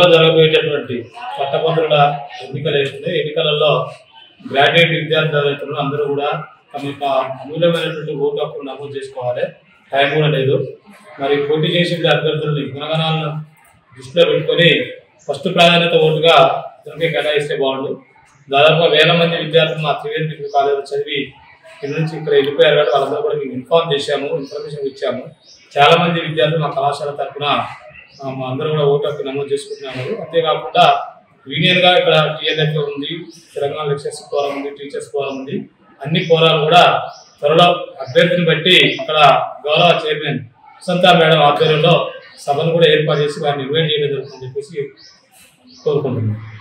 జరగబోయేటటువంటి పట్టభద్రుల ఎన్నికలు ఏవైతున్నాయి ఎన్నికలలో గ్రాడ్యుయేట్ విద్యార్థులు అందరూ కూడా తమ యొక్క అమూల్యమైనటువంటి ఓటు హక్కును నమోదు చేసుకోవాలి టైం కూడా లేదు మరి పోటీ చేసే అభ్యర్థులని గుణగణాలను దృష్టిలో పెట్టుకొని ఫస్ట్ ప్రాధాన్యత ఓటుగా ఇతనికే కేటాయిస్తే బాగుండు దాదాపుగా వేల మంది విద్యార్థులు మా త్రివేణి డిగ్రీ కాలేజీలో చదివి ఇక్కడ నుంచి ఇక్కడ వెళ్ళిపోయారు కాబట్టి వాళ్ళందరూ కూడా మేము ఇన్ఫార్మ్ చేశాము ఇన్ఫర్మేషన్ ఇచ్చాము చాలా మంది విద్యార్థులు మా కళాశాల తరఫున ఆ, మా అందరూ కూడా ఓటు హక్కు నమోదు చేసుకుంటున్నారు అంతేకాకుండా యూనియన్ గా ఇక్కడ టీఎల్ఎఫ్ ఉంది తెలంగాణ లెక్చర్స్ ఫోరం ఉంది టీచర్స్ ఫోరం ఉంది అన్ని ఫోరాలు కూడా త్వరలో అభ్యర్థిని బట్టి ఇక్కడ గౌరవ చైర్మన్ వసంత మేడం ఆధ్వర్యంలో సభను కూడా ఏర్పాటు చేసి వారిని ఇన్వైట్ చేయడం జరుగుతుందని చెప్పేసి కోరుకుంటున్నాను